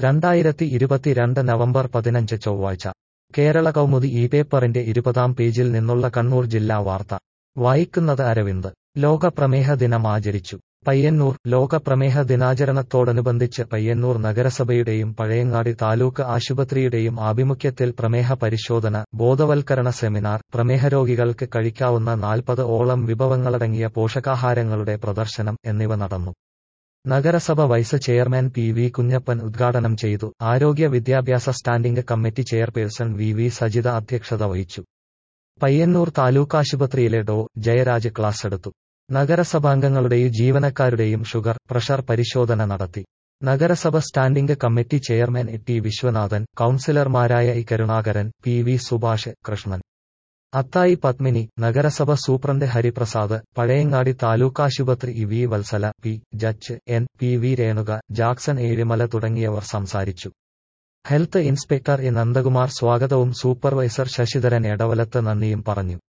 രണ്ടായിരത്തി ഇരുപത്തിരണ്ട് നവംബർ പതിനഞ്ച് ചൊവ്വാഴ്ച കേരള കൗമുദി ഈ പേപ്പറിന്റെ ഇരുപതാം പേജിൽ നിന്നുള്ള കണ്ണൂർ ജില്ലാ വാർത്ത വായിക്കുന്നത് അരവിന്ദ് ലോക പ്രമേഹ ദിനം ആചരിച്ചു പയ്യന്നൂർ ലോക പ്രമേഹ ദിനാചരണത്തോടനുബന്ധിച്ച് പയ്യന്നൂർ നഗരസഭയുടെയും പഴയങ്ങാടി താലൂക്ക് ആശുപത്രിയുടെയും ആഭിമുഖ്യത്തിൽ പ്രമേഹ പരിശോധന ബോധവൽക്കരണ സെമിനാർ പ്രമേഹരോഗികൾക്ക് കഴിക്കാവുന്ന നാൽപ്പത് ഓളം വിഭവങ്ങളടങ്ങിയ പോഷകാഹാരങ്ങളുടെ പ്രദർശനം എന്നിവ നടന്നു നഗരസഭ vice chairman P V Kunhappan ഉദ്ഘാടനം ചെയ്തു ആരോഗ്യ വിദ്യാഭ്യാസ standing committee chairperson V V Sajitha അധ്യക്ഷത വഹിച്ചു പയ്യന്നൂർ താലൂക്ക് ആശുപത്രിയിലെ ഡോ ജയരാജ് ക്ലാസ് എടുത്തു നഗരസഭാംഗങ്ങളുടെയും ജീവനക്കാരുടെയും ഷുഗർ പ്രഷർ പരിശോധന നടത്തി നഗരസഭ standing committee chairman A T Viswanathan കൌൺസിലർമാരായ E Karunakaran P V Subhash Krishnan Athayi Padmini നഗരസഭ സൂപ്രണ്ട് ഹരിപ്രസാദ് പഴയങ്ങാടി താലൂക്ക് ആശുപത്രി E V Vatsala P H N P V Renuka Jackson Ezhimala തുടങ്ങിയവർ സംസാരിച്ചു ഹെൽത്ത് ഇൻസ്പെക്ടർ എ നന്ദകുമാർ സ്വാഗതവും സൂപ്പർവൈസർ ശശിധരൻ എടവലത്ത് നന്ദിയും പറഞ്ഞു